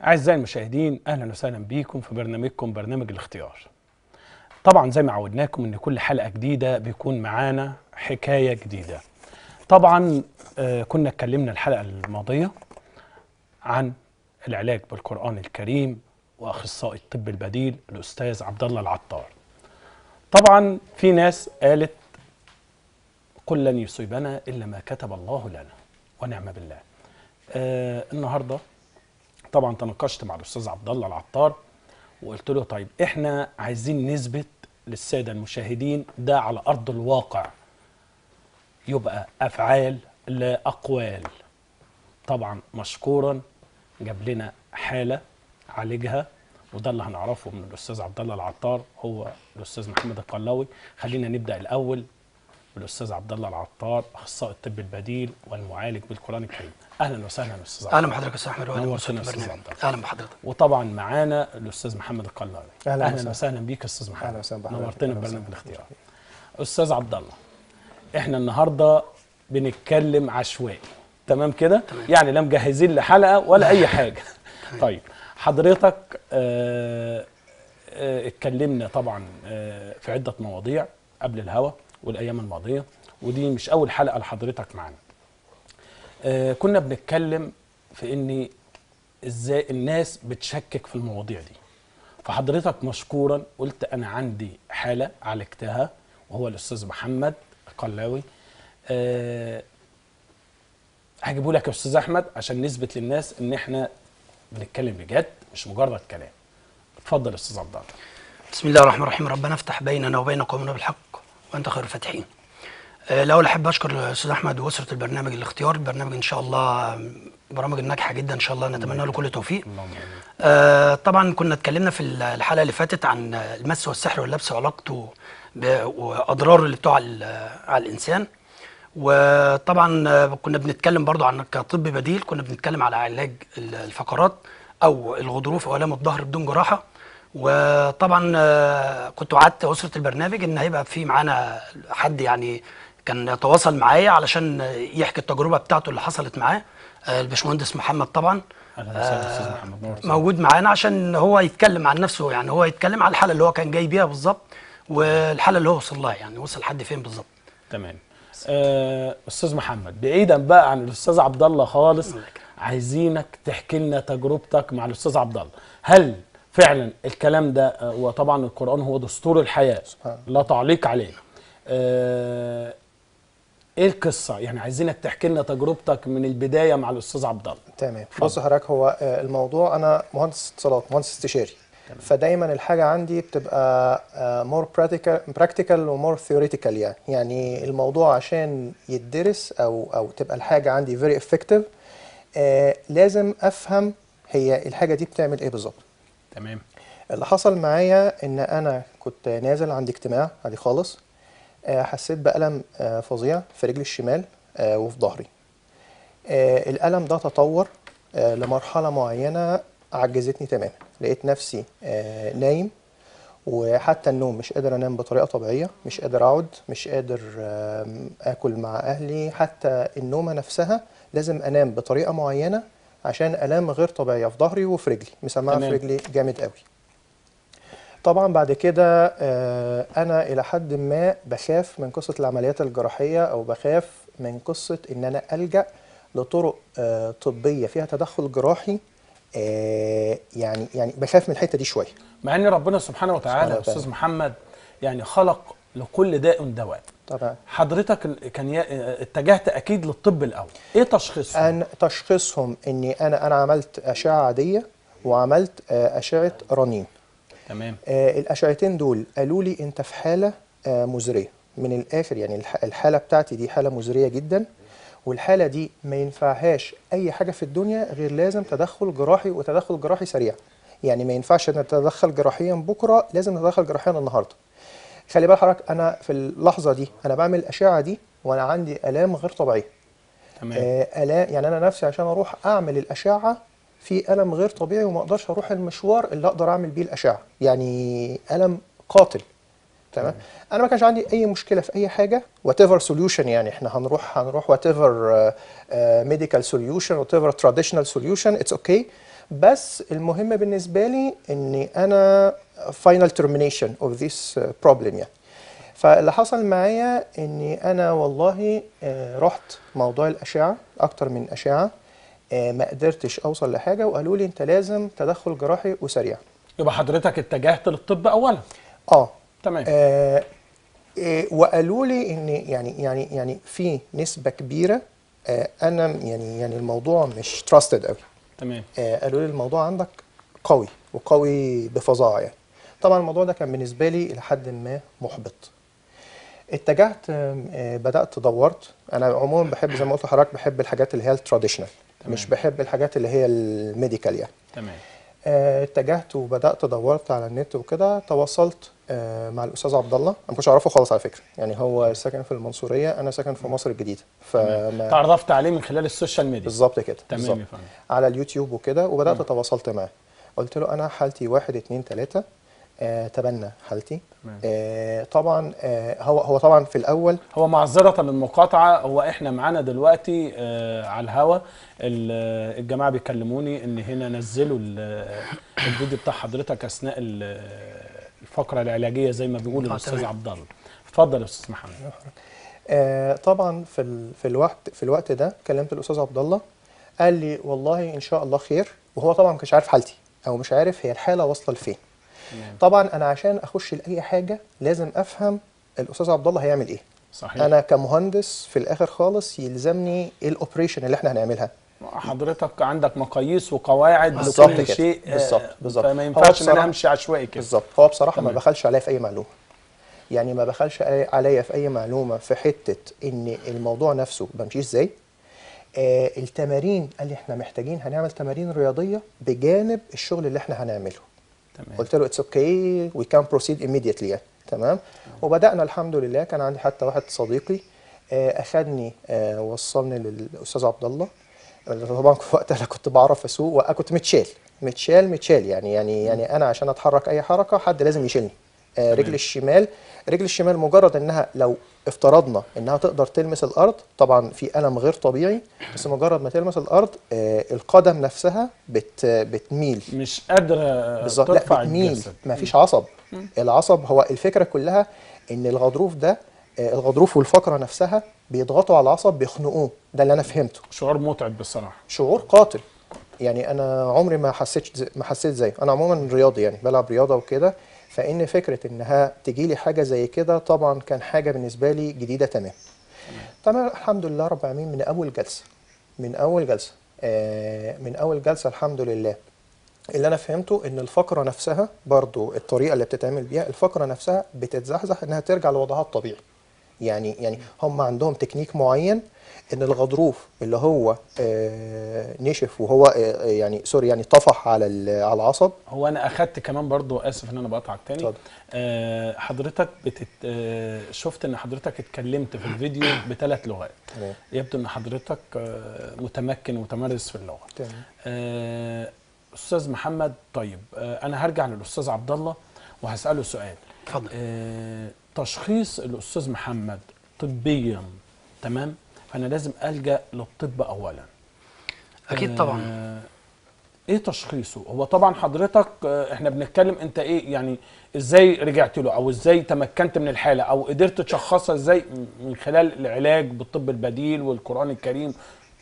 أعزائي المشاهدين أهلا وسهلا بيكم في برنامجكم برنامج الاختيار طبعا زي ما عودناكم ان كل حلقة جديدة بيكون معانا حكاية جديدة طبعا آه، كنا اتكلمنا الحلقة الماضية عن العلاج بالقرآن الكريم وأخصائي الطب البديل الأستاذ عبد الله العطار طبعا في ناس قالت قل لن يصيبنا إلا ما كتب الله لنا ونعم بالله آه النهارده طبعا تناقشت مع الاستاذ عبد الله العطار وقلت له طيب احنا عايزين نثبت للساده المشاهدين ده على ارض الواقع يبقى افعال لا اقوال طبعا مشكورا جاب لنا حاله عالجها وده اللي هنعرفه من الاستاذ عبد الله العطار هو الاستاذ محمد القلاوي خلينا نبدا الاول بالاستاذ عبد الله العطار اخصائي الطب البديل والمعالج بالقران الكريم اهلا وسهلا استاذ عبد اهلا بحضرتك يا استاذ احمد وأهلا نورتنا بصوت يا أستاذ البرنامج. عبد الله. اهلا بحضرتك وطبعا معانا الاستاذ محمد القلاوي أهلا اهلا وسهلا. وسهلا بيك يا استاذ محمد أهلا وسهلا بحضرتك. نورتنا أهلا ببرنامج وسهلا. الاختيار استاذ عبد الله احنا النهارده بنتكلم عشوائي تمام كده يعني لا مجهزين لحلقه ولا اي حاجه طيب حضرتك آه آه اتكلمنا طبعا آه في عده مواضيع قبل الهوا والايام الماضيه ودي مش اول حلقه لحضرتك معانا آه كنا بنتكلم في ان ازاي الناس بتشكك في المواضيع دي فحضرتك مشكورا قلت انا عندي حاله عالجتها وهو الاستاذ محمد القلاوي أه هجيبه لك يا استاذ احمد عشان نثبت للناس ان احنا بنتكلم بجد مش مجرد كلام اتفضل يا استاذ عبد الله بسم الله الرحمن الرحيم ربنا افتح بيننا وبين قومنا بالحق وانت خير الفاتحين آه، الاول احب اشكر الاستاذ احمد واسره البرنامج الاختيار البرنامج ان شاء الله برامج ناجحه جدا ان شاء الله نتمنى له كل توفيق اللهم امين آه، طبعا كنا اتكلمنا في الحلقه اللي فاتت عن المس والسحر واللبس وعلاقته ب- واضراره اللي بتوع على على الانسان وطبعا آه، كنا بنتكلم برضو عن كطب بديل كنا بنتكلم على علاج ال- الفقرات او الغضروف او الام الظهر بدون جراحه وطبعا آه، كنت وعدت اسره البرنامج ان هيبقى في معانا حد يعني كان تواصل معايا علشان يحكي التجربه بتاعته اللي حصلت معاه آه، الباشمهندس محمد طبعا اهلا وسهلا استاذ محمد نور موجود معانا عشان هو يتكلم عن نفسه يعني هو يتكلم عن الحاله اللي هو كان جاي بيها بالظبط والحاله اللي هو وصل لها يعني وصل لحد فين بالظبط تمام آه، استاذ محمد بعيدا بقى عن الاستاذ عبد الله خالص عايزينك تحكي لنا تجربتك مع الاستاذ عبد الله هل فعلا الكلام ده آه، وطبعا القران هو دستور الحياه سبحان لا تعليق عليه آه، ايه القصه يعني عايزينك تحكي لنا تجربتك من البدايه مع الاستاذ عبد الله تمام بص حضرتك هو آه، الموضوع انا مهندس اتصالات مهندس استشاري فدايما الحاجه عندي بتبقى مور براكتيكال براكتيكال ومور ثيوريتيكال يعني يعني الموضوع عشان يدرس او او تبقى الحاجه عندي فيري افكتيف لازم افهم هي الحاجه دي بتعمل ايه بالظبط تمام اللي حصل معايا ان انا كنت نازل عندي اجتماع عادي خالص آه، حسيت بألم آه، فظيع في رجلي الشمال آه، وفي ظهري آه، الألم ده تطور آه، لمرحلة معينة عجزتني تماما لقيت نفسي آه، نايم وحتى النوم مش قادر انام بطريقه طبيعيه مش قادر اقعد مش قادر آم، اكل مع اهلي حتى النومه نفسها لازم انام بطريقه معينه عشان الام غير طبيعيه في ظهري وفي رجلي مسمعه في تمام. رجلي جامد قوي طبعا بعد كده آه، انا الى حد ما بخاف من قصه العمليات الجراحيه او بخاف من قصه ان انا الجا لطرق آه، طبيه فيها تدخل جراحي آه، يعني يعني بخاف من الحته دي شويه مع ان ربنا سبحانه وتعالى سبحانه يا وتعالى. استاذ محمد يعني خلق لكل داء دواء طبعا حضرتك ال- كان ي- اتجهت اكيد للطب الاول ايه تشخيصه أن تشخيصهم اني انا انا عملت اشعه عاديه وعملت آه، اشعه رنين تمام آه، الاشعتين دول قالوا لي انت في حاله آه، مزريه من الاخر يعني الح- الحاله بتاعتي دي حاله مزريه جدا والحاله دي ما ينفعهاش اي حاجه في الدنيا غير لازم تدخل جراحي وتدخل جراحي سريع يعني ما ينفعش ان اتدخل جراحيا بكره لازم اتدخل جراحيا النهارده خلي بال حضرتك انا في اللحظه دي انا بعمل الاشعه دي وانا عندي الام غير طبيعيه تمام آه، الام يعني انا نفسي عشان اروح اعمل الاشعه في الم غير طبيعي وما اقدرش اروح المشوار اللي اقدر اعمل بيه الاشعه يعني الم قاتل تمام انا ما كانش عندي اي مشكله في اي حاجه وات ايفر سوليوشن يعني احنا هنروح هنروح وات ايفر ميديكال سوليوشن وات ايفر تراديشنال سوليوشن اتس اوكي بس المهم بالنسبه لي اني انا final termination of this uh, problem يعني فاللي حصل معايا اني انا والله آه، رحت موضوع الاشعه اكتر من اشعه آه، ما قدرتش اوصل لحاجه وقالوا لي انت لازم تدخل جراحي وسريع يبقى حضرتك اتجهت للطب اولا اه تمام آه، آه، وقالوا لي ان يعني يعني يعني في نسبه كبيره آه، انا يعني يعني الموضوع مش تراستد قوي تمام آه، قالوا لي الموضوع عندك قوي وقوي بفظاعه يعني طبعا الموضوع ده كان بالنسبه لي الى حد ما محبط اتجهت آم، آه، بدات دورت انا عموما بحب زي ما قلت لحضرتك بحب الحاجات اللي هي التراديشنال مش بحب الحاجات اللي هي الميديكال يعني تمام آه، اتجهت وبدات دورت على النت وكده تواصلت آه، مع الاستاذ عبد الله انا ما كنتش اعرفه خالص على فكره يعني هو ساكن في المنصوريه انا ساكن في مصر الجديده فما تعرفت عليه من خلال السوشيال ميديا بالظبط كده تمام بالظبط. يا فندم على اليوتيوب وكده وبدات تواصلت معاه قلت له انا حالتي واحد اتنين تلاته آه تبنى حالتي تمام. آه طبعا آه هو هو طبعا في الاول هو معذرة للمقاطعة هو احنا معانا دلوقتي آه على الهوا ال- الجماعة بيكلموني ان هنا نزلوا ال- الفيديو بتاع حضرتك اثناء ال- الفقرة العلاجية زي ما بيقول آه، الاستاذ تمام. عبد الله اتفضل يا استاذ محمد آه طبعا في ال في الوقت في الوقت ده كلمت الاستاذ عبد الله قال لي والله ان شاء الله خير وهو طبعا ما كانش عارف حالتي او مش عارف هي الحاله واصله لفين تمام. طبعا انا عشان اخش لاي حاجه لازم افهم الاستاذ عبد الله هيعمل ايه صحيح انا كمهندس في الاخر خالص يلزمني ايه الاوبريشن اللي احنا هنعملها حضرتك عندك مقاييس وقواعد بالظبط لكل كده. شيء آه، بالظبط، بالظبط. فما هو ينفعش ان انا بصراحة- امشي عشوائي كده بالظبط هو بصراحه ما تمام. بخلش عليا في اي معلومه يعني ما بخلش علي- عليا في اي معلومه في حته ان الموضوع نفسه بمشيه ازاي آه التمارين قال لي احنا محتاجين هنعمل تمارين رياضيه بجانب الشغل اللي احنا هنعمله تمام قلت له اتس اوكي وي كان بروسيد immediately يعني تمام وبدانا الحمد لله كان عندي حتى واحد صديقي آه، اخدني آه، وصلني للاستاذ عبد الله اللي طبعا في وقتها لا كنت بعرف اسوق وكنت متشال متشال متشال يعني يعني يعني انا عشان اتحرك اي حركه حد لازم يشيلني آه، رجل الشمال رجل الشمال مجرد انها لو افترضنا انها تقدر تلمس الارض طبعا في الم غير طبيعي بس مجرد ما تلمس الارض آه، القدم نفسها بت بتميل مش قادرة بالظبط لا ترفع بتميل الجسد ما فيش عصب العصب هو الفكره كلها ان الغضروف ده آه، الغضروف والفقره نفسها بيضغطوا على العصب بيخنقوه ده اللي انا فهمته شعور متعب بصراحة شعور قاتل يعني انا عمري ما حسيت زي ما حسيت زيه انا عموما رياضي يعني بلعب رياضه وكده فان فكره انها تجي لي حاجه زي كده طبعا كان حاجه بالنسبه لي جديده تمام تمام الحمد لله رب العالمين من اول جلسه من اول جلسه آه من اول جلسه الحمد لله اللي انا فهمته ان الفقره نفسها برضو الطريقه اللي بتتعمل بيها الفقره نفسها بتتزحزح انها ترجع لوضعها الطبيعي يعني يعني هم عندهم تكنيك معين ان الغضروف اللي هو آه نشف وهو آه يعني سوري يعني طفح على ال- على العصب هو انا اخدت كمان برضو اسف ان انا بقطعك تاني اتفضل. آه حضرتك بتت آه شفت ان حضرتك اتكلمت في الفيديو بثلاث لغات تمام يبدو ان حضرتك آه متمكن ومتمرس في اللغه تمام آه استاذ محمد طيب آه انا هرجع للاستاذ عبد الله وهساله سؤال اتفضل آه تشخيص الاستاذ محمد طبيا تمام فانا لازم الجا للطب اولا اكيد طبعا آه، ايه تشخيصه هو طبعا حضرتك آه، احنا بنتكلم انت ايه يعني ازاي رجعت له او ازاي تمكنت من الحاله او قدرت تشخصها ازاي م- من خلال العلاج بالطب البديل والقران الكريم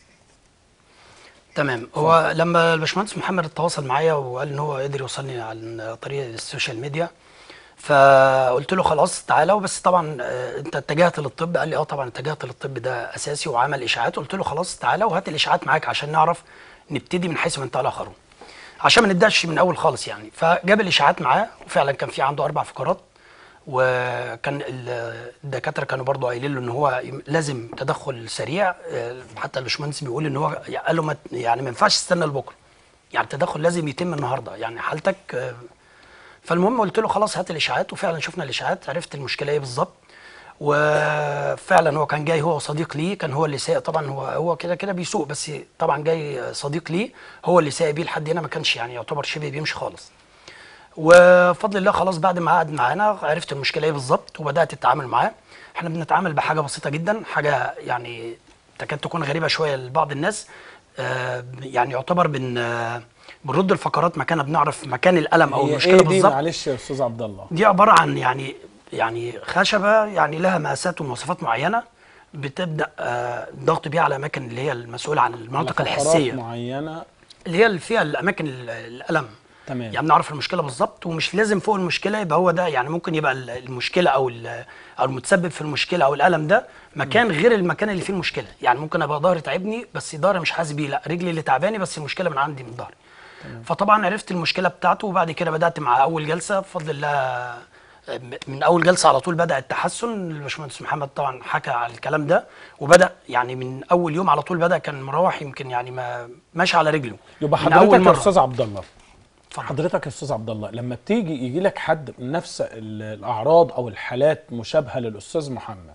تمام هو لما الباشمهندس محمد تواصل معايا وقال ان هو قدر يوصلني عن طريق السوشيال ميديا فقلت له خلاص تعالى وبس طبعا آه، انت اتجهت للطب قال لي اه طبعا اتجهت للطب ده اساسي وعمل اشاعات قلت له خلاص تعالى وهات الاشاعات معاك عشان نعرف نبتدي من حيث ما انتهى الاخرون عشان ما نبداش من اول خالص يعني فجاب الاشاعات معاه وفعلا كان في عنده اربع فقرات وكان ال- الدكاتره كانوا برضو قايلين له ان هو يم- لازم تدخل سريع آه، حتى الباشمهندس بيقول ان هو قال له ما ت- يعني ما ينفعش تستنى لبكره يعني التدخل لازم يتم النهارده يعني حالتك آه، فالمهم قلت له خلاص هات الاشاعات وفعلا شفنا الاشاعات عرفت المشكله ايه بالظبط وفعلا هو كان جاي هو وصديق ليه كان هو اللي سايق طبعا هو هو كده كده بيسوق بس طبعا جاي صديق ليه هو اللي سايق بيه لحد هنا ما كانش يعني يعتبر شبه بيمشي خالص وبفضل الله خلاص بعد ما قعد معانا عرفت المشكله ايه بالظبط وبدات اتعامل معاه احنا بنتعامل بحاجه بسيطه جدا حاجه يعني تكاد تكون غريبه شويه لبعض الناس آه يعني يعتبر بن آه بنرد الفقرات مكانها بنعرف مكان الالم او هي المشكله ايه دي بالظبط معلش يا استاذ عبد الله دي عباره عن يعني يعني خشبه يعني لها مقاسات ومواصفات معينه بتبدا آه، الضغط بيها على الاماكن اللي هي المسؤوله عن المناطق على فقرات الحسيه معينه اللي هي اللي فيها الاماكن ال- الالم تمام يعني بنعرف المشكله بالظبط ومش لازم فوق المشكله يبقى هو ده يعني ممكن يبقى ال- المشكله او ال- او المتسبب في المشكله او الالم ده مكان غير المكان اللي فيه المشكله يعني ممكن ابقى ظهري تعبني بس ظهري مش حاسس بيه لا رجلي اللي تعباني بس المشكله من عندي من ظهري فطبعا عرفت المشكله بتاعته وبعد كده بدات مع اول جلسه بفضل الله من اول جلسه على طول بدا التحسن الباشمهندس محمد طبعا حكى على الكلام ده وبدا يعني من اول يوم على طول بدا كان مروح يمكن يعني ما ماشي على رجله يبقى من حضرتك يا مرة. استاذ عبد الله اتفضل. حضرتك يا استاذ عبد الله لما بتيجي يجي لك حد من نفس ال- الاعراض او الحالات مشابهه للاستاذ محمد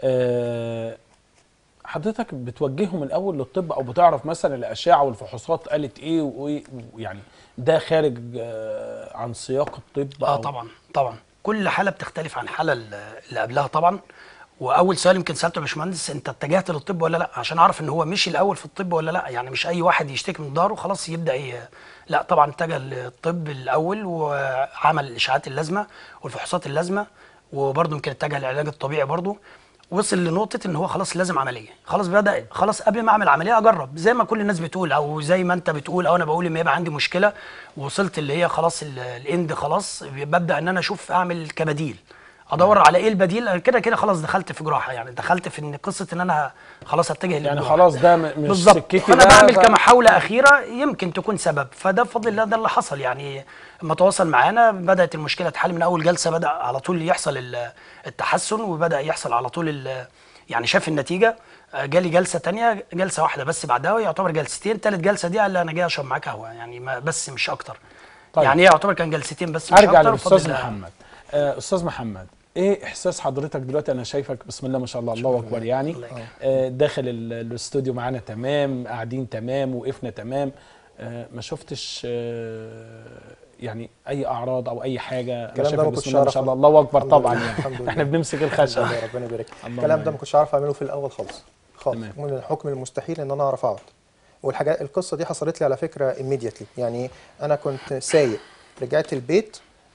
آه، حضرتك بتوجهه من الاول للطب او بتعرف مثلا الاشعه والفحوصات قالت ايه وايه يعني ده خارج آه، عن سياق الطب اه أو- طبعا طبعا كل حاله بتختلف عن الحاله اللي اللي قبلها طبعا واول سؤال يمكن سالته يا باشمهندس انت اتجهت للطب ولا لا عشان اعرف ان هو مشي الاول في الطب ولا لا يعني مش اي واحد يشتكي من ظهره خلاص يبدا ي... لا طبعا اتجه للطب الاول وعمل الاشاعات اللازمه والفحوصات اللازمه وبرضه يمكن اتجه للعلاج الطبيعي برضه وصل لنقطه ان هو خلاص لازم عمليه خلاص بدا خلاص قبل ما اعمل عمليه اجرب زي ما كل الناس بتقول او زي ما انت بتقول او انا بقول لما يبقى عندي مشكله وصلت اللي هي خلاص ال- الاند خلاص ببدا ان انا اشوف اعمل كبديل ادور على ايه البديل أنا كده كده خلاص دخلت في جراحه يعني دخلت في ان قصه ان انا خلاص اتجه يعني للجراحة. خلاص ده م- مش بالظبط سكتي فانا بقى، بعمل ف- كمحاوله اخيره يمكن تكون سبب فده بفضل الله ده اللي حصل يعني لما تواصل معانا بدات المشكله تحل من اول جلسه بدا على طول يحصل ال- التحسن وبدا يحصل على طول ال- يعني شاف النتيجه آه، جالي جلسه تانية جلسه واحده بس بعدها يعتبر جلستين تالت جلسه دي قال لي انا جاي اشرب معاك قهوه يعني ما بس مش اكتر طيب. يعني هي يعتبر كان جلستين بس مش ارجع اكتر للاستاذ بفضل الله. محمد آه، استاذ محمد ايه احساس حضرتك دلوقتي انا شايفك بسم الله ما شاء الله الله اكبر يعني الله يكرمك. آه، داخل ال- الاستوديو معانا تمام قاعدين تمام وقفنا تمام آه، ما شفتش آه، يعني اي اعراض او اي حاجه انا الكلام ده شايفك ما بسم كنتش الله ما أعرف شاء الله أعمله. الله اكبر الحمد طبعا لله، يعني الحمد لله. احنا بنمسك الحمد الخشب لله ربنا يبارك اللهم الكلام ده آمين. ما كنتش عارف اعمله في الاول خالص خالص تمام. من الحكم المستحيل ان انا اعرف اقعد والحاجات القصه دي حصلت لي على فكره immediately يعني انا كنت سايق رجعت البيت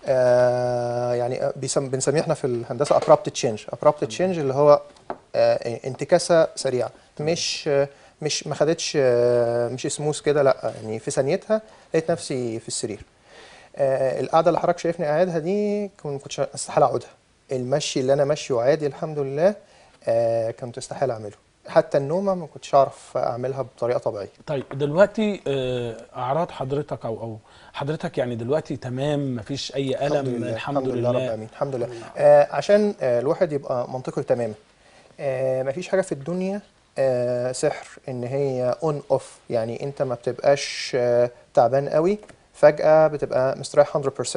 آه يعني بيسم بنسميه احنا في الهندسه abrupt change abrupt change اللي هو آه انتكاسه سريعه مش آه مش ما خدتش آه مش سموث كده لا يعني في ثانيتها لقيت نفسي في السرير آه القعده اللي حضرتك شايفني قاعدها دي كنت كنتش استحاله اقعدها المشي اللي انا ماشيه عادي الحمد لله آه كنت استحاله اعمله حتى النومه ما كنتش اعرف اعملها بطريقه طبيعيه طيب دلوقتي آه، اعراض حضرتك او او حضرتك يعني دلوقتي تمام مفيش اي الم الحمد لله, رب العالمين الحمد لله آه عشان آه الواحد يبقى منطقي تماما آه مفيش حاجه في الدنيا آه سحر ان هي اون اوف يعني انت ما بتبقاش آه تعبان قوي فجاه بتبقى مستريح 100%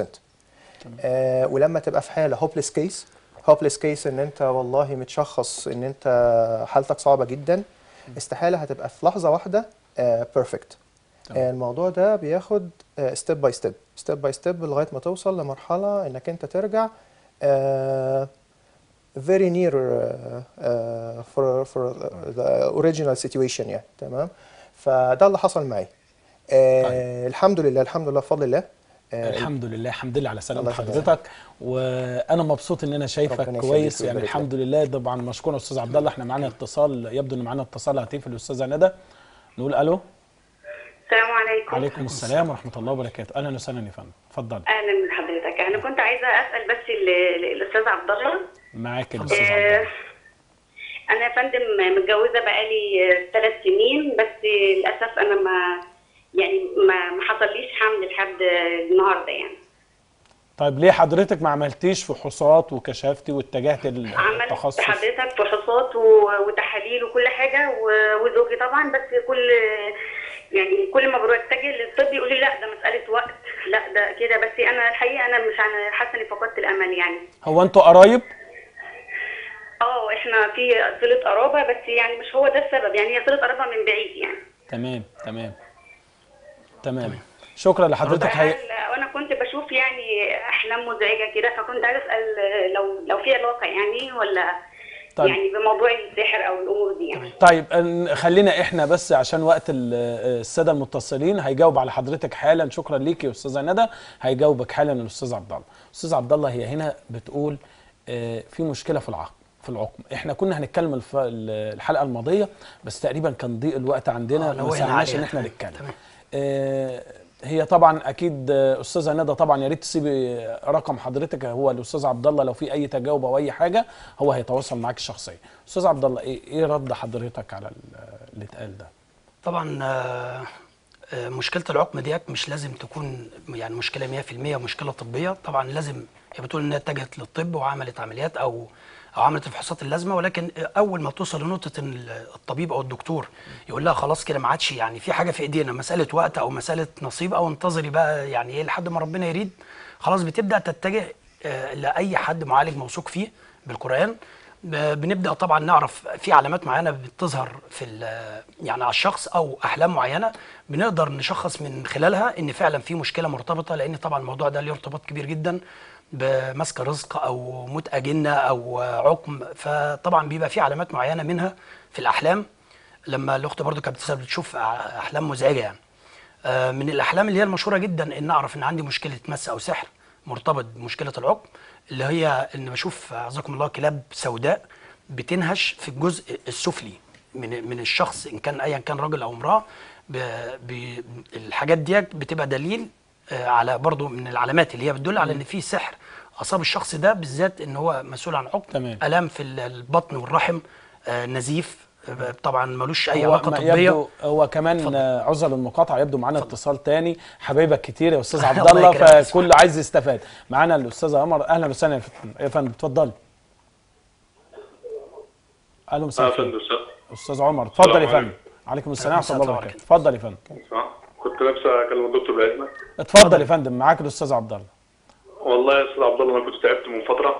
آه ولما تبقى في حاله هوبليس كيس هوبليس كيس ان انت والله متشخص ان انت حالتك صعبه جدا استحاله هتبقى في لحظه واحده بيرفكت تمام. الموضوع ده بياخد ستيب باي ستيب ستيب باي ستيب لغايه ما توصل لمرحله انك انت ترجع آه، very near uh, uh, for for the original situation يعني تمام فده اللي حصل معي آه الحمد لله الحمد لله بفضل الله آه الحمد لله الحمد لله على سلامة الله يخليك. حضرتك وانا مبسوط ان انا شايفك ربنا كويس يخليك يعني ويبارك الحمد لله طبعا مشكور يا استاذ عبد الله احنا معانا اتصال يبدو ان معانا اتصال هاتف الاستاذه ندى نقول الو السلام عليكم عليكم السلام ورحمه الله وبركاته اهلا وسهلا يا فندم اتفضل اهلا بحضرتك انا كنت عايزه اسال بس ال- ال- الاستاذ عبد الله معاك الاستاذ عبد آه، الله انا يا فندم متجوزه بقالي ثلاث سنين بس للاسف انا ما يعني ما ما حصليش حمل لحد النهارده يعني طيب ليه حضرتك ما عملتيش فحوصات وكشفتي واتجهت عملت للتخصص حضرتك فحوصات و- وتحاليل وكل حاجه و- وزوجي طبعا بس كل يعني كل ما بروح اتجه للطب يقول لي لا ده مساله وقت لا ده كده بس انا الحقيقه انا مش أنا حاسه اني فقدت الامل يعني هو انتوا قرايب اه احنا في صله قرابه بس يعني مش هو ده السبب يعني هي صله قرابه من بعيد يعني تمام تمام تمام شكرا لحضرتك هي... فهل- وانا كنت بشوف يعني احلام مزعجه كده فكنت عايزه اسال لو لو في علاقه يعني ولا طيب. يعني بموضوع السحر او الامور دي يعني طيب أن- خلينا احنا بس عشان وقت ال- الساده المتصلين هيجاوب على حضرتك حالا شكرا ليكي يا استاذه ندى هيجاوبك حالا الاستاذ عبد الله استاذ عبد الله هي هنا بتقول آه، في مشكله في العقل في العقم احنا كنا هنتكلم الف- الحلقه الماضيه بس تقريبا كان ضيق الوقت عندنا آه، ما نوهنا سمعناش عليها. ان احنا تمام، نتكلم تمام. آه، هي طبعا اكيد آه، استاذه ندى طبعا يا ريت تسيبي رقم حضرتك هو الاستاذ عبد الله لو في اي تجاوب او اي حاجه هو هيتواصل معاك شخصيا استاذ عبد الله ايه ايه رد حضرتك على ال- اللي اتقال ده طبعا آه، آه، مشكله العقم ديت مش لازم تكون يعني مشكله 100% مشكله طبيه طبعا لازم هي بتقول انها اتجهت للطب وعملت عمليات او او عملت الفحوصات اللازمه ولكن اول ما توصل لنقطه ان الطبيب او الدكتور يقول لها خلاص كده ما عادش يعني في حاجه في ايدينا مساله وقت او مساله نصيب او انتظري بقى يعني ايه لحد ما ربنا يريد خلاص بتبدا تتجه آه، لاي حد معالج موثوق فيه بالقران ب- بنبدا طبعا نعرف في علامات معينه بتظهر في ال- يعني على الشخص او احلام معينه بنقدر نشخص من خلالها ان فعلا في مشكله مرتبطه لان طبعا الموضوع ده له ارتباط كبير جدا بمسك رزق او موت اجنه او عقم فطبعا بيبقى في علامات معينه منها في الاحلام لما الاخت برضو كانت بتسأل بتشوف احلام مزعجه يعني آه، من الاحلام اللي هي المشهوره جدا ان اعرف ان عندي مشكله مس او سحر مرتبط بمشكله العقم اللي هي ان بشوف اعزكم الله كلاب سوداء بتنهش في الجزء السفلي من من الشخص ان كان ايا كان راجل او امراه ب ب الحاجات ديت بتبقى دليل آه، على برضو من العلامات اللي هي بتدل على ان في سحر اصاب الشخص ده بالذات ان هو مسؤول عن عقم تمام. الام في البطن والرحم آه، نزيف آه، طبعا ملوش اي هو علاقه ما طبيه يبدو هو كمان اتفضل. آه، عذر المقاطعه يبدو معانا اتصال تاني حبايبك كتير يا استاذ عبد الله الله يكرمك. فكل عايز يستفاد معانا الاستاذ عمر اهلا وسهلا يا فندم. يا فندم اتفضل اهلا وسهلا اه فندم. فندم صح استاذ عمر اتفضل يا السلام فندم عليكم. عليكم السلام ورحمه عليكم الله السلام وبركاته اتفضل يا فندم صح كنت نفسي اكلم الدكتور بعزمك اتفضل يا فندم معاك الاستاذ عبد الله والله يا استاذ عبد الله انا كنت تعبت من فتره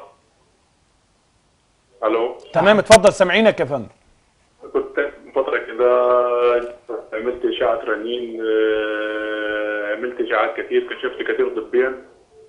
الو تمام اتفضل سامعينك يا فندم كنت تعبت من فتره كده عملت اشعه رنين آه، عملت اشعاعات كتير كشفت كتير طبيا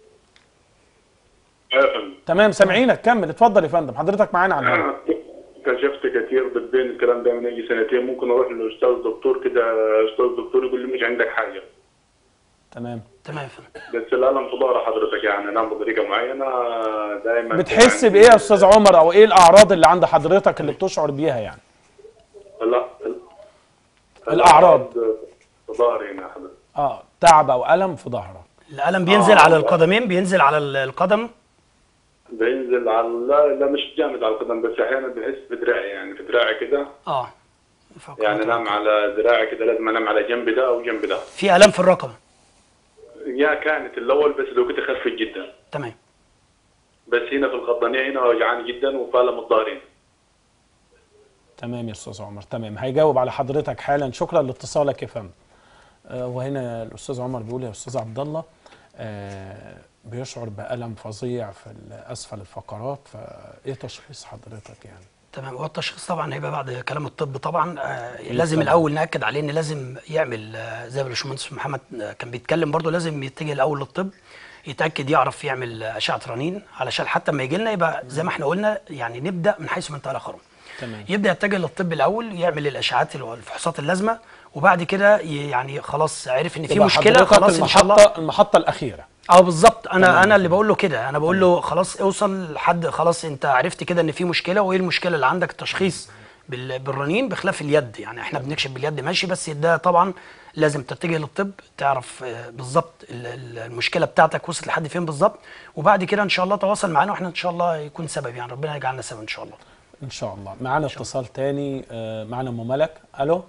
آه يا فندم تمام سامعينك كمل اتفضل يا فندم حضرتك معانا على الهواء كشفت كتير طبيا الكلام ده من يجي سنتين ممكن اروح لاستاذ دكتور كده استاذ دكتور يقول لي مش عندك حاجه تمام تمام يا فندم بس الالم في ظهر حضرتك يعني انام بطريقه معينه دايما بتحس بايه يا استاذ عمر او ايه الاعراض اللي عند حضرتك اللي بتشعر بيها يعني لا الأعراض. في ظهري هنا يا حضرتك اه تعب او الم في ظهرك الالم بينزل آه. على القدمين بينزل على ال- القدم بينزل على لا لا مش جامد على القدم بس احيانا بحس في دراعي يعني في دراعي كده اه فقط. يعني انام على دراعي كده لازم انام على جنب ده او جنب ده في الام في الرقبه يا كانت الاول بس لو كنت خفت جدا تمام بس هنا في القطنيه هنا وجعاني جدا وفي الم الظهر هنا تمام يا استاذ عمر تمام هيجاوب على حضرتك حالا شكرا لاتصالك يا فندم آه وهنا الاستاذ عمر بيقول يا استاذ عبد الله آه بيشعر بالم فظيع في اسفل الفقرات فايه تشخيص حضرتك يعني تمام هو التشخيص طبعا هيبقى بعد كلام الطب طبعا آه لازم الاول ناكد عليه ان لازم يعمل آه زي ما الباشمهندس محمد آه كان بيتكلم برضه لازم يتجه الاول للطب يتاكد يعرف يعمل آه، اشعه رنين علشان حتى لما يجي لنا يبقى زي ما احنا قلنا يعني نبدا من حيث ما انتهى الاخرون تمام يبدا يتجه للطب الاول يعمل الاشعاعات والفحوصات اللازمه وبعد كده ي- يعني خلاص عرف ان في يبقى مشكله حضرتك خلاص ان شاء الله المحطه المحطه الاخيره اه بالظبط انا تمام. انا اللي بقول له كده انا بقول له خلاص اوصل لحد خلاص انت عرفت كده ان في مشكله وايه المشكله اللي عندك التشخيص بال- بالرنين بخلاف اليد يعني احنا بنكشف باليد ماشي بس ده طبعا لازم تتجه للطب تعرف آه، بالظبط ال- ال- المشكله بتاعتك وصلت لحد فين بالظبط وبعد كده ان شاء الله تواصل معانا واحنا ان شاء الله يكون سبب يعني ربنا يجعلنا سبب ان شاء الله ان شاء الله معانا اتصال تاني آه معانا ام ملك الو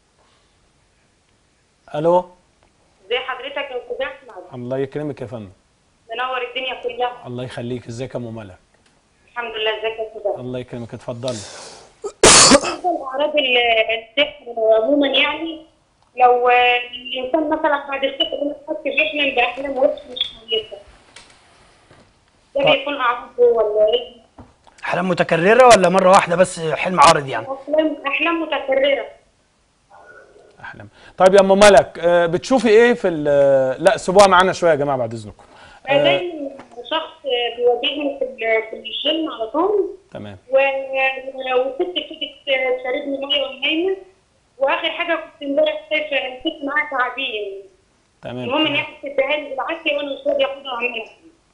الو زي حضرتك يا استاذ احمد الله يكرمك يا فندم منور الدنيا كلها الله يخليك ازيك يا ام ملك الحمد لله ازيك يا استاذ الله يكرمك اتفضلي بالنسبه لاعراض ال- السحر عموما يعني لو آه، الانسان مثلا بعد السحر يحس بيحلم باحلام وحشه مش كويسه ده طيب. بيكون اعراضه ولا ايه؟ احلام متكرره ولا مره واحده بس حلم عارض يعني احلام احلام متكرره احلام طيب يا ام ملك آه بتشوفي ايه في ال- لا سيبوها معانا شويه يا جماعه بعد اذنكم آه دايما شخص بيواجهني في ال- في الجيم على طول تمام و- و- وست ابتدت تشربني ميه وانا نايمه واخر حاجه كنت امبارح شايفه كنت معاها تعابين المهم ان تمام هي بتديها لي بالعافيه وانا مش راضيه اخدها واعملها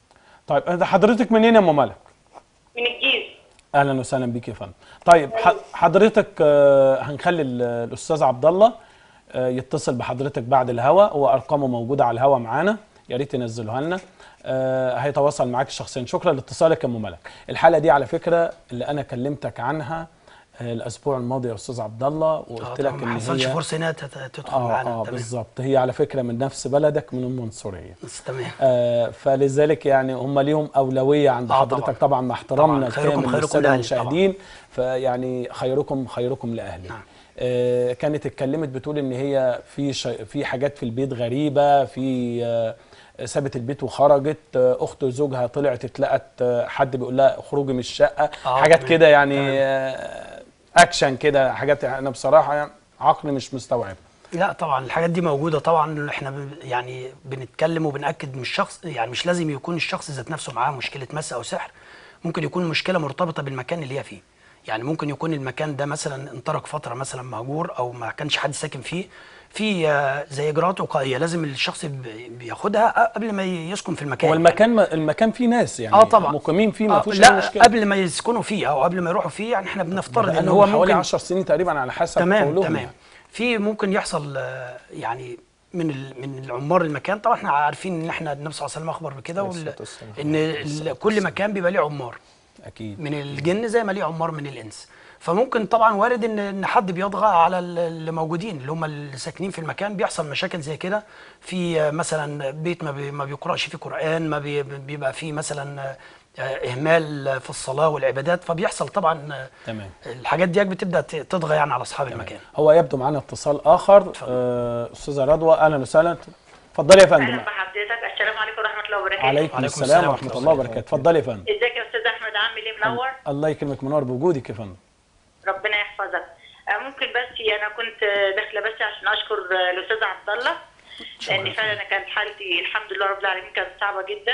طيب انت حضرتك منين يا ام ملك من الجيش اهلا وسهلا بيك يا فندم طيب ح- حضرتك آه، هنخلي ال- الاستاذ عبد الله آه، يتصل بحضرتك بعد الهوا هو ارقامه موجوده على الهوا معانا يا ريت تنزلوها لنا آه، هيتواصل معاك شخصيا شكرا لاتصالك يا ام ملك الحاله دي على فكره اللي انا كلمتك عنها آه، الاسبوع الماضي يا استاذ عبد الله اه وقلت طبعا لك ما ان حصلش هي فرصه انها تت- تدخل اه معانا اه تمام بالظبط هي على فكره من نفس بلدك من المنصوريه بس تمام آه فلذلك يعني هم ليهم اولويه عند آه حضرتك طبعاً. طبعا مع احترامنا طبعاً. خيركم الكامل خيركم للساده لأهلي المشاهدين فيعني خيركم خيركم لاهله نعم. آه كانت اتكلمت بتقول ان هي في شي في حاجات في البيت غريبه في آه سابت البيت وخرجت آه اخت زوجها طلعت اتلقت آه حد بيقول لها اخرجي من الشقه آه، حاجات تمام. كده يعني تمام. آه اكشن كده حاجات انا بصراحه يعني عقلي مش مستوعب لا طبعا الحاجات دي موجوده طبعا احنا ب- يعني بنتكلم وبناكد من الشخص يعني مش لازم يكون الشخص ذات نفسه معاه مشكله مس او سحر ممكن يكون مشكله مرتبطه بالمكان اللي هي فيه يعني ممكن يكون المكان ده مثلا انترك فتره مثلا مهجور او ما كانش حد ساكن فيه في آه، زي اجراءات وقائيه لازم الشخص ب- بياخدها قبل ما يسكن في المكان هو المكان المكان فيه ناس يعني اه طبعا مقيمين فيه ما آه فيهوش أي لا مشكله قبل ما يسكنوا فيه او قبل ما يروحوا فيه يعني احنا بنفترض ان لأنه هو حوالي ممكن 10 سنين تقريبا على حسب تمام قولهم تمام يعني. في ممكن يحصل آه، يعني من ال- من العمار المكان طبعا احنا عارفين ان احنا النبي صلى الله عليه وسلم اخبر بكده عليه وال- الصلاة والسلام. ان ال- كل مكان بيبقى ليه عمار اكيد من الجن زي ما ليه عمار من الانس فممكن طبعا وارد ان ان حد بيطغى على ال- اللي موجودين اللي هم اللي ساكنين في المكان بيحصل مشاكل زي كده في آه، مثلا بيت ما, بي ما بيقراش فيه قران ما بي بيبقى فيه مثلا آه، اهمال في الصلاه والعبادات فبيحصل طبعا آه، تمام الحاجات دي بتبدا ت- تطغى يعني على اصحاب المكان هو يبدو معانا اتصال اخر آه، استاذه رضوى اهلا وسهلا اتفضلي يا فندم اهلا بحضرتك السلام عليكم ورحمه الله وبركاته عليكم وعليكم السلام السلام ورحمه ورحمة الله الله وبركاته اتفضلي يا فندم ازيك يا استاذ احمد عامل ايه منور الله يكرمك منور بوجودك يا فندم ربنا يحفظك آه، ممكن بس انا كنت آه، داخله بس عشان اشكر آه، الاستاذ عبد الله لان فعلا أنا كانت حالتي الحمد لله رب العالمين كانت صعبه جدا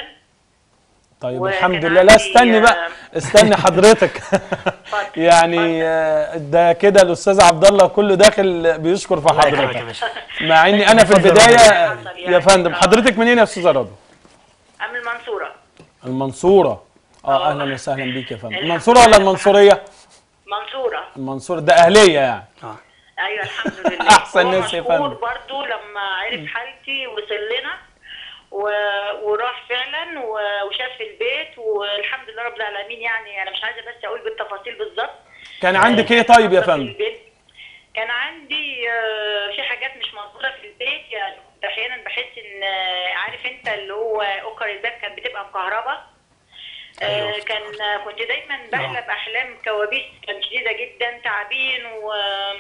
طيب وكان الحمد لله لا عندي، استني بقى آه، استني حضرتك اتفضل، يعني آه، ده كده الاستاذ عبد الله كله داخل بيشكر في الله يكرمك يا حضرتك باشا مع اني انا في اتفضل يا البدايه ربنا. يا فندم حضرتك منين يا استاذه رضوى ام المنصوره المنصوره اه آه. اهلا وسهلا بيك يا فندم الحمد المنصوره ولا لله. المنصوريه منصوره المنصوره ده اهليه يعني اه ايوه الحمد لله أحسن هو ناس يا مشكور فندم. برضو لما عرف حالتي وصل لنا و... وراح فعلا و... وشاف البيت والحمد لله رب العالمين يعني انا مش عايزه بس اقول بالتفاصيل بالظبط كان عندك ايه طيب يا في فندم البيت. كان عندي آه، في حاجات مش مظبوطه في البيت يعني كنت احيانا بحس ان آه، عارف انت اللي هو اوكر الباب كانت بتبقى مكهربه آه، أيوة. كان آه، كنت دايما بحلم احلام كوابيس كانت شديده جدا تعابين و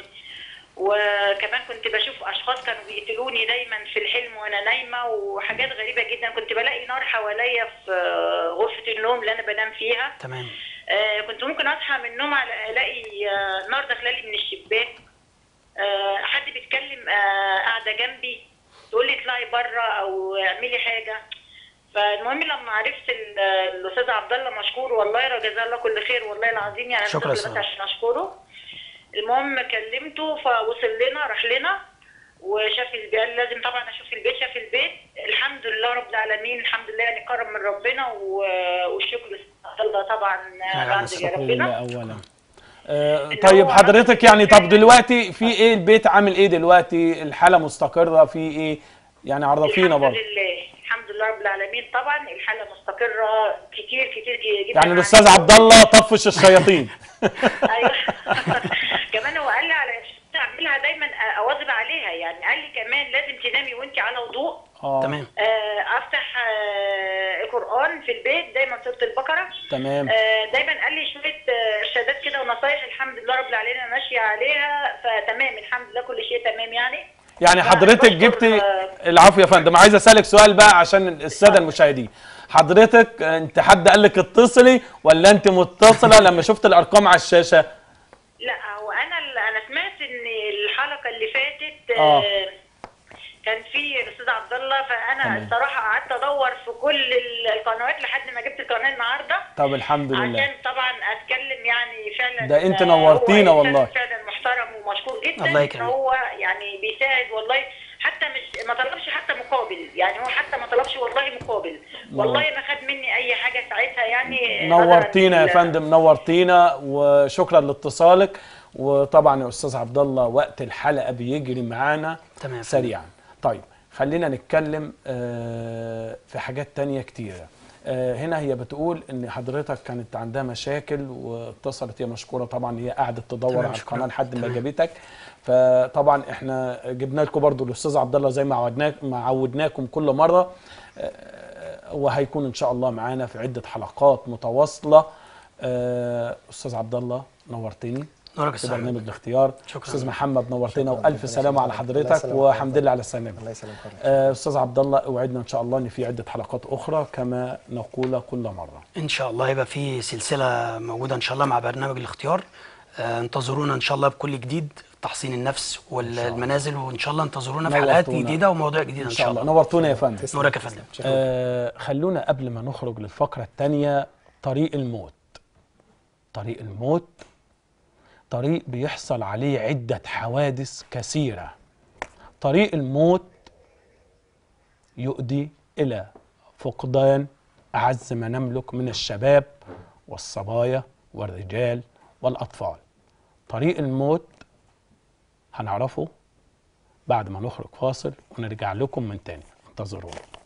وكمان كنت بشوف اشخاص كانوا بيقتلوني دايما في الحلم وانا نايمه وحاجات غريبه جدا كنت بلاقي نار حواليا في آه، غرفه النوم اللي انا بنام فيها تمام آه، كنت ممكن اصحى من النوم على- الاقي آه، نار داخله لي من الشباك آه، حد بيتكلم آه، قاعده جنبي تقول لي اطلعي بره او اعملي حاجه فالمهم لما عرفت ال- الاستاذ عبد الله مشكور والله جزاه الله كل خير والله العظيم يعني انا شكرا داخله يا بس سلام. عشان اشكره المهم كلمته فوصل لنا راح لنا وشاف البيت قال لازم طبعا اشوف البيت شاف البيت الحمد لله رب العالمين الحمد لله يعني كرم من ربنا و- والشكر الله طبعا بعد الشكر الحمد ربنا لله اولا آه اللي طيب هو حضرتك عمل يعني طب إيه؟ دلوقتي في ايه البيت عامل ايه دلوقتي الحاله مستقره في ايه يعني عرفينا الحمد برضه لله الحمد لله رب العالمين طبعا الحاله مستقره كتير كتير جدا يعني الاستاذ عبد الله طفش الشياطين ايوه كمان هو قال لي على اعملها دايما اواظب عليها يعني قال لي كمان لازم تنامي وانت على وضوء اه تمام آه، افتح آه، قران في البيت دايما سوره البقره تمام آه، دايما قال لي شويه آه، ارشادات كده ونصايح الحمد لله رب العالمين انا ماشيه عليها فتمام الحمد لله كل شيء تمام يعني يعني حضرتك بشكر، جبتي آه، العفو يا فندم عايز اسالك سؤال بقى عشان الساده المشاهدين حضرتك انت حد قال لك اتصلي ولا انت متصله لما شفت الارقام على الشاشه لا هو انا انا سمعت ان الحلقه اللي فاتت آه. آه، كان في الاستاذ عبد الله فانا تمام. الصراحه قعدت ادور في كل ال- القنوات لحد ما جبت القناه النهارده طب الحمد لله عشان طبعا اتكلم يعني فعلا ده أنت آه، نورتينا هو إنسان والله. فعلا محترم ومشكور جدا الله ان يكرمك. هو يعني بيساعد والله حتى مش ما طلبش حتى مقابل يعني هو حتى ما طلبش والله مقابل والله ما خد مني اي حاجه ساعتها يعني نظراً نورتينا يا لل- فندم نورتينا وشكرا لاتصالك وطبعا يا استاذ عبد الله وقت الحلقه بيجري معانا تمام. سريعا طيب خلينا نتكلم آه، في حاجات تانية كتيره آه، هنا هي بتقول ان حضرتك كانت عندها مشاكل واتصلت هي مشكوره طبعا هي قعدت تدور تمام، على شكراً. القناه لحد ما تمام. جابتك فطبعا احنا جبنا لكم برضو الاستاذ عبد الله زي ما عودناك ما عودناكم كل مره آه، وهيكون ان شاء الله معانا في عده حلقات متواصله آه، استاذ عبد الله نورتني نورك في السلام برنامج الاختيار شكراً. استاذ محمد نورتنا شكراً. والف ربنا سلامه على يسلمك. الله حضرتك يسلمك. والحمد لله على السلامه الله يسلمك حضرتك. آه، استاذ عبد الله اوعدنا ان شاء الله ان في عده حلقات اخرى كما نقول كل مره ان شاء الله يبقى في سلسله موجوده ان شاء الله مع برنامج الاختيار آه، انتظرونا ان شاء الله بكل جديد تحصين النفس والمنازل وان شاء الله انتظرونا في حلقات نورتونا. جديده ومواضيع جديده ان شاء الله الله نورتونا يا فندم تسلم. نورك يا فندم آه خلونا قبل ما نخرج للفقرة التانية طريق الموت طريق الموت طريق بيحصل عليه عدة حوادث كثيرة طريق الموت يؤدي إلى فقدان أعز ما نملك من الشباب والصبايا والرجال والأطفال طريق الموت هنعرفه بعد ما نخرج فاصل ونرجع لكم من تاني انتظرونا